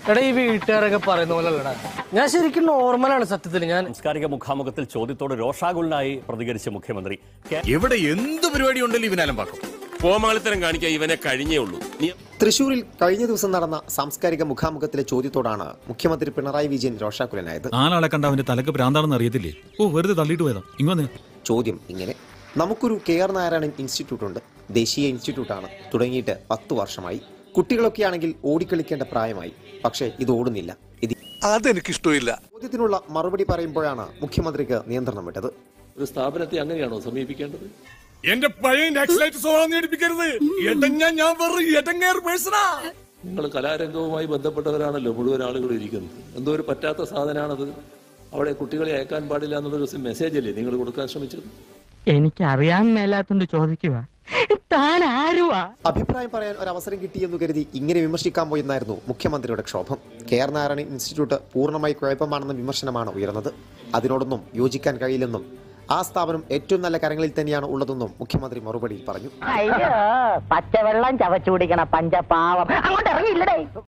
എടാ ഈ വീട്ടുകാരൊക്കെ പറയുന്ന പോലെ അല്ലടാ ഞാൻ ശരിക്കും നോർമലാണ് സത്യത്തിൽ ഞാൻ സാംസ്കാരിക മുഖാമുഖത്തിൽ ചോദ്യത്തോട് രോഷാകുലനായി പ്രതികരിച്ച മുഖ്യമന്ത്രി കെ- എവിടെ എന്ത് പരിപാടി ഉണ്ടല്ലോ ഇവനാലും പാക്കും കോമാളിത്തരം കാണിക്കാൻ ഇവനെ കഴിഞ്ഞേ ഉള്ളൂ നീ തൃശൂരിൽ കഴിഞ്ഞ ദിവസം നടന്ന സാംസ്കാരിക മുഖാമുഖത്തിലെ ചോദ്യത്തോടാണ് മുഖ്യമന്ത്രി പിണറായി വിജയൻ രോഷാകുലനായത് നാലാളെ കണ്ട അവന്റെ തലക്ക് ഭ്രാന്താണെന്ന് അറിയത്തില്ലേ ഓ വെറുതെ തള്ളിയിട്ട് പോയതാ ഇങ്ങനെ ചോദ്യം ഇങ്ങനെ നമുക്കൊരു കെ ആർ നാരായണൻ ഇൻസ്റ്റിറ്റ്യൂട്ട് ഉണ്ട് ദേശീയ ഇൻസ്റ്റിറ്റ്യൂട്ടാണ് തുടങ്ങിയിട്ട് പത്ത് വർഷമായി കുട്ടികളൊക്കെ ആണെങ്കിൽ ഓടിക്കളിക്കേണ്ട പ്രായമായി പക്ഷേ ഇത് ഓടുന്നില്ല ഇത് അതെനിക്കിഷ്ടമില്ല ചോദ്യത്തിനുള്ള മറുപടി പറയുമ്പോഴാണ് മുഖ്യമന്ത്രിക്ക് നിയന്ത്രണം വിട്ടത് ഒരു സ്ഥാപനത്തെ അങ്ങനെയാണോ സമീപിക്കേണ്ടത് എന്റെ പഴയ നക്സലൈറ്റ് സ്വഭാവം നേടിപ്പിക്കരുത് എടങ്ങ ഞാൻ വെറും എടങ്ങേർ പേഴ്സണാ നിങ്ങൾ കലാരംഗവുമായി ബന്ധപ്പെട്ടവരാണല്ലോ മുഴുവൻ ആളുകളും ഇരിക്കുന്നത് എന്തോ ഒരു പറ്റാത്ത സാധനമാണത് അവിടെ കുട്ടികളെ അയക്കാൻ പാടില്ല എന്നുള്ളൊരു മെസ്സേജ് അല്ലേ നിങ്ങൾ കൊടുക്കാൻ ശ്രമിച്ചത് എനിക്ക് അറിയാൻ മേലാത്തോണ്ട് ചോദിക്കുക താൻ ആരുവാ അഭിപ്രായം പറയാൻ ഒരു അവസരം കിട്ടിയെന്ന് കരുതി ഇങ്ങനെ വിമർശിക്കാമോ എന്നായിരുന്നു മുഖ്യമന്ത്രിയുടെ ക്ഷോഭം കെ ആർ നാരായണൻ ഇൻസ്റ്റിറ്റ്യൂട്ട് പൂർണ്ണമായി കുഴപ്പമാണെന്ന വിമർശനമാണ് ഉയർന്നത് അതിനോടൊന്നും യോജിക്കാൻ കഴിയില്ലെന്നും ആ സ്ഥാപനം ഏറ്റവും നല്ല കരങ്ങളിൽ തന്നെയാണ് ഉള്ളതെന്നും മുഖ്യമന്ത്രി മറുപടിയിൽ പറഞ്ഞു അയ്യോ പച്ചവെള്ളം ചവച്ചു കുടിക്കണ പഞ്ചപാവം അങ്ങോട്ട് ഇറങ്ങിയില്ലടേ